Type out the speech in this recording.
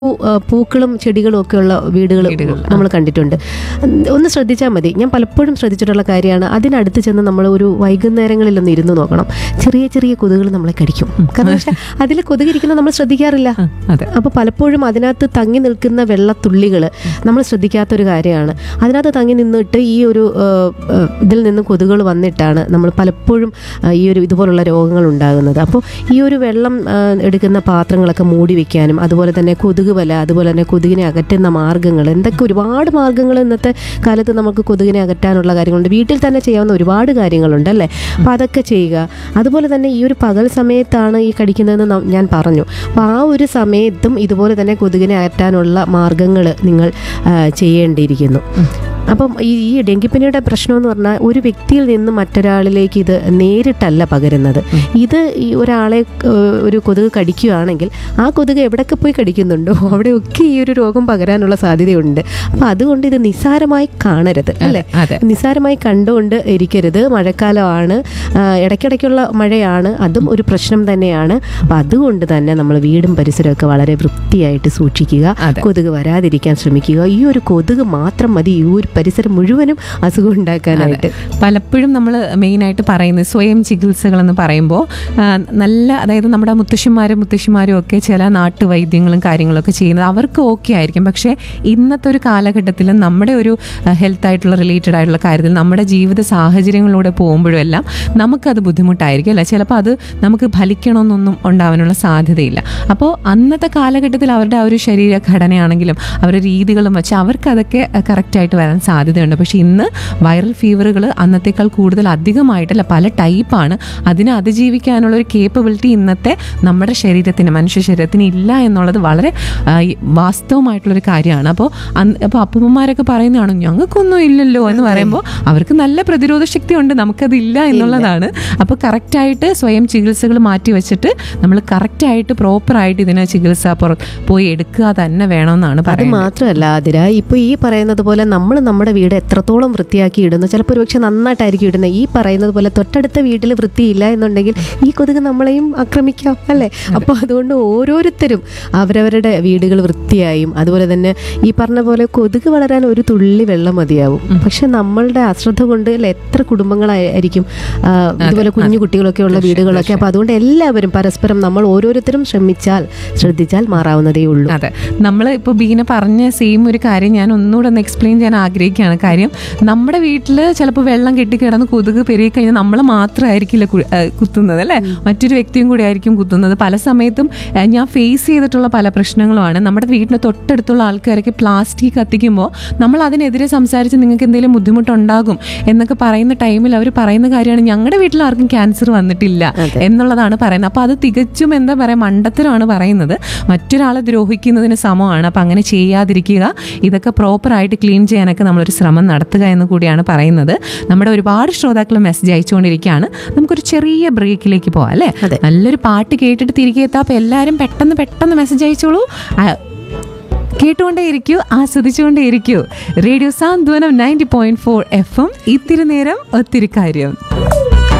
പൂ- ആ, പൂക്കളും ചെടികളും ഒക്കെ ഉള്ള വീടുകൾ നമ്മൾ കണ്ടിട്ടുണ്ട് ഉം, ഒന്ന് ശ്രദ്ധിച്ചാൽ മതി ഞാൻ പലപ്പോഴും ശ്രദ്ധിച്ചിട്ടുള്ള കാര്യമാണ് അതിനടുത്ത് ചെന്ന് നമ്മൾ ഒരു വൈകുന്നേരങ്ങളിൽ ഒന്ന് ഇരുന്ന് നോക്കണം ചെറിയ ചെറിയ കൊതുകുകൾ നമ്മളെ കടിക്കും കാരണം വെച്ചാൽ അതിൽ കൊതുകിരിക്കുന്നത് നമ്മൾ ശ്രദ്ധിക്കാറില്ല ആ, അതെ അപ്പോൾ പലപ്പോഴും അതിനകത്ത് തങ്ങി നിൽക്കുന്ന വെള്ളത്തുള്ളികൾ നമ്മൾ ശ്രദ്ധിക്കാത്തൊരു കാര്യമാണ് അതിനകത്ത് തങ്ങി നിന്നിട്ട് ഈ ഒരു ആ, ആ, ഇതിൽ നിന്ന് കൊതുകുകൾ വന്നിട്ടാണ് നമ്മൾ പലപ്പോഴും ആ, ഈ ഒരു ഇതുപോലുള്ള രോഗങ്ങൾ ഉണ്ടാകുന്നത് അപ്പോൾ ഈ ഒരു വെള്ളം ആ, എടുക്കുന്ന പാത്രങ്ങളൊക്കെ മൂടി വെക്കാനും അതുപോലെ തന്നെ കൊതുക് വല അതുപോലെ തന്നെ കൊതുകിനെ അകറ്റുന്ന മാർഗ്ഗങ്ങൾ എന്തൊക്കെ ഒരുപാട് മാർഗ്ഗങ്ങൾ ഇന്നത്തെ കാലത്ത് നമുക്ക് കൊതുകിനെ അകറ്റാനുള്ള കാര്യങ്ങളുണ്ട് വീട്ടിൽ തന്നെ ചെയ്യാവുന്ന ഒരുപാട് കാര്യങ്ങളുണ്ട് അല്ലേ അപ്പോൾ അതൊക്കെ ചെയ്യുക അതുപോലെ തന്നെ ഈ ഒരു പകൽ സമയത്താണ് ഈ കടിക്കുന്നതെന്ന് ന- ഞാൻ പറഞ്ഞു അപ്പോൾ ആ ഒരു സമയത്തും ഇതുപോലെ തന്നെ കൊതുകിനെ അകറ്റാനുള്ള മാർഗ്ഗങ്ങൾ നിങ്ങൾ ആ, ചെയ്യേണ്ടിയിരിക്കുന്നു അപ്പം ഈ ഈ ഡെങ്കിപ്പനിയുടെ പ്രശ്നം എന്ന് പറഞ്ഞാൽ ഒരു വ്യക്തിയിൽ നിന്ന് മറ്റൊരാളിലേക്ക് ഇത് നേരിട്ടല്ല പകരുന്നത് ഇത് ഈ ഒരാളെ ഏഹ്, ഒരു കൊതുക് കടിക്കുകയാണെങ്കിൽ ആ കൊതുക് എവിടെയൊക്കെ പോയി കടിക്കുന്നുണ്ടോ അവിടെയൊക്കെ ഈ ഒരു രോഗം പകരാനുള്ള സാധ്യതയുണ്ട് അപ്പം അതുകൊണ്ട് ഇത് നിസ്സാരമായി കാണരുത് അല്ലേ അതെ നിസ്സാരമായി കണ്ടുകൊണ്ട് ഇരിക്കരുത് മഴക്കാലമാണ് ആ, ഇടയ്ക്കിടയ്ക്കുള്ള മഴയാണ് അതും ഒരു പ്രശ്നം തന്നെയാണ് അപ്പം അതുകൊണ്ട് തന്നെ നമ്മൾ വീടും പരിസരമൊക്കെ വളരെ വൃത്തിയായിട്ട് സൂക്ഷിക്കുക അതെ. കൊതുക് വരാതിരിക്കാൻ ശ്രമിക്കുക ഈ ഒരു കൊതുക് മാത്രം മതി ഈ ഒരു പരിസരം മുഴുവനും അസുഖം ഉണ്ടാക്കാനായിട്ട് പലപ്പോഴും നമ്മൾ മെയിനായിട്ട് പറയുന്നത് സ്വയം ചികിത്സകൾ എന്ന് പറയുമ്പോൾ ആ, നല്ല അതായത് നമ്മുടെ മുത്തശ്ശിമാരും മുത്തശ്ശിമാരും ഒക്കെ ചില നാട്ടുവൈദ്യങ്ങളും കാര്യങ്ങളൊക്കെ ചെയ്യുന്നത് അവർക്ക് ഓക്കെ ആയിരിക്കും പക്ഷേ ഇന്നത്തെ ഒരു കാലഘട്ടത്തിൽ നമ്മുടെ ഒരു ഹെൽത്ത് ആയിട്ടുള്ള റിലേറ്റഡ് ആയിട്ടുള്ള കാര്യത്തിൽ നമ്മുടെ ജീവിത സാഹചര്യങ്ങളിലൂടെ പോകുമ്പോഴും എല്ലാം നമുക്കത് ബുദ്ധിമുട്ടായിരിക്കും അല്ല ചിലപ്പോൾ അത് നമുക്ക് ഫലിക്കണമെന്നൊന്നും ഉണ്ടാവാനുള്ള സാധ്യതയില്ല അപ്പോൾ അന്നത്തെ കാലഘട്ടത്തിൽ അവരുടെ ആ ഒരു ശരീരഘടനയാണെങ്കിലും അവരുടെ രീതികളും വെച്ച് അവർക്ക് അതൊക്കെ കറക്റ്റായിട്ട് വരാൻ സാധ്യതയുണ്ട് പക്ഷേ ഇന്ന് വൈറൽ ഫീവറുകൾ അന്നത്തേക്കാൾ കൂടുതൽ അധികമായിട്ടല്ല പല ടൈപ്പാണ് അതിനെ അതിജീവിക്കാനുള്ള ഒരു കേപ്പബിലിറ്റി ഇന്നത്തെ നമ്മുടെ ശരീരത്തിന് മനുഷ്യ ശരീരത്തിന് ഇല്ല എന്നുള്ളത് വളരെ ആ, ഈ വാസ്തവമായിട്ടുള്ളൊരു കാര്യമാണ് അപ്പോൾ അപ്പോൾ അപ്പൂമ്മമാരൊക്കെ പറയുന്നതാണ് ഞങ്ങൾക്കൊന്നും ഇല്ലല്ലോ എന്ന് പറയുമ്പോൾ അവർക്ക് നല്ല പ്രതിരോധ ശക്തി ഉണ്ട് നമുക്കതില്ല എന്നുള്ളതാണ് അപ്പോൾ കറക്റ്റായിട്ട് സ്വയം ചികിത്സകൾ മാറ്റി വെച്ചിട്ട് നമ്മൾ കറക്റ്റായിട്ട് പ്രോപ്പറായിട്ട് ഇതിനെ ചികിത്സ പുറ- പോയി എടുക്കുക തന്നെ വേണമെന്നാണ് അത് പറയുന്നത് മാത്രമല്ല അതിര ഇപ്പൊ ഈ പറയുന്നത് പോലെ നമ്മൾ നമ്മുടെ വീട് എത്രത്തോളം വൃത്തിയാക്കി ഇടുന്നു ചിലപ്പോൾ ഒരുപക്ഷെ നന്നായിട്ടായിരിക്കും ഇടുന്നത് ഈ പറയുന്നത് പോലെ തൊട്ടടുത്ത വീട്ടിൽ വൃത്തിയില്ല എന്നുണ്ടെങ്കിൽ ഈ കൊതുക് നമ്മളെയും ആക്രമിക്കാം അല്ലേ അപ്പോൾ അതുകൊണ്ട് ഓരോരുത്തരും അവരവരുടെ വീടുകൾ വൃത്തിയായും അതുപോലെ തന്നെ ഈ പറഞ്ഞ പോലെ കൊതുക് വളരാൻ ഒരു തുള്ളി വെള്ളം മതിയാവും പക്ഷെ നമ്മളുടെ അശ്രദ്ധ കൊണ്ട് അല്ലേ എത്ര കുടുംബങ്ങളായിരിക്കും ആ, ഇതുപോലെ കുഞ്ഞു കുട്ടികളൊക്കെ ഉള്ള വീടുകളൊക്കെ അപ്പോൾ അതുകൊണ്ട് എല്ലാവരും പരസ്പരം നമ്മൾ ഓരോരുത്തരും ശ്രമിച്ചാൽ ശ്രദ്ധിച്ചാൽ മാറാവുന്നതേ ഉള്ളൂ അതെ നമ്മൾ ഇപ്പോൾ ബീന പറഞ്ഞ സെയിം ഒരു കാര്യം ഞാൻ ഒന്നുകൂടെ ഒന്ന് എക്സ്പ്ലെയിൻ ചെയ്യാൻ ആഗ്രഹിക്കുകയാണ് കാര്യം നമ്മുടെ വീട്ടിൽ ചിലപ്പോൾ വെള്ളം കെട്ടിക്കിടന്ന് കൊതുക് പെരുകി കഴിഞ്ഞാൽ നമ്മൾ മാത്രമായിരിക്കില്ല കു- ഏഹ് കുത്തുന്നത് അല്ലേ മറ്റൊരു വ്യക്തിയും കൂടി ആയിരിക്കും കുത്തുന്നത് പല സമയത്തും ഏഹ് ഞാൻ ഫേസ് ചെയ്തിട്ടുള്ള പല പ്രശ്നങ്ങളുമാണ് നമ്മുടെ വീടിന് തൊട്ടടുത്തുള്ള ആൾക്കാരൊക്കെ പ്ലാസ്റ്റിക് കത്തിക്കുമ്പോൾ നമ്മൾ അതിനെതിരെ സംസാരിച്ച് നിങ്ങൾക്ക് എന്തെങ്കിലും ബുദ്ധിമുട്ടുണ്ടാകും എന്നൊക്കെ പറയുന്ന ടൈമിൽ അവർ പറയുന്ന കാര്യമാണ് ഞങ്ങളുടെ വീട്ടിൽ ആർക്കും ക്യാൻസർ വന്നിട്ടില്ല എന്നുള്ളതാണ് പറയുന്നത് അപ്പോൾ അത് തികച്ചും എന്താ പറയുക മണ്ടത്തരമാണ് പറയുന്നത് മറ്റൊരാളെ ദ്രോഹിക്കുന്നതിന് സമമാണ് അപ്പം അങ്ങനെ ചെയ്യാതിരിക്കുക ഇതൊക്കെ പ്രോപ്പറായിട്ട് ക്ലീൻ ചെയ്യാനൊക്കെ നമ്മളൊരു ശ്രമം നടത്തുക എന്ന് കൂടിയാണ് പറയുന്നത് നമ്മുടെ ഒരുപാട് ശ്രോതാക്കൾ മെസ്സേജ് അയച്ചുകൊണ്ടിരിക്കുകയാണ് നമുക്കൊരു ചെറിയ ബ്രേക്കിലേക്ക് പോവാം അല്ലേ അതെ. നല്ലൊരു പാട്ട് കേട്ടിട്ട് തിരികെ എത്താം അപ്പോൾ എല്ലാവരും പെട്ടെന്ന് പെട്ടെന്ന് മെസ്സേജ് അയച്ചോളൂ ആ, കേട്ടുകൊണ്ടേ ഇരിക്കൂ ആസ്വദിച്ചുകൊണ്ടേ ഇരിക്കൂ radio Santhwanam ninety point four F M ഇത്തിരി നേരം ഒത്തിരി കാര്യം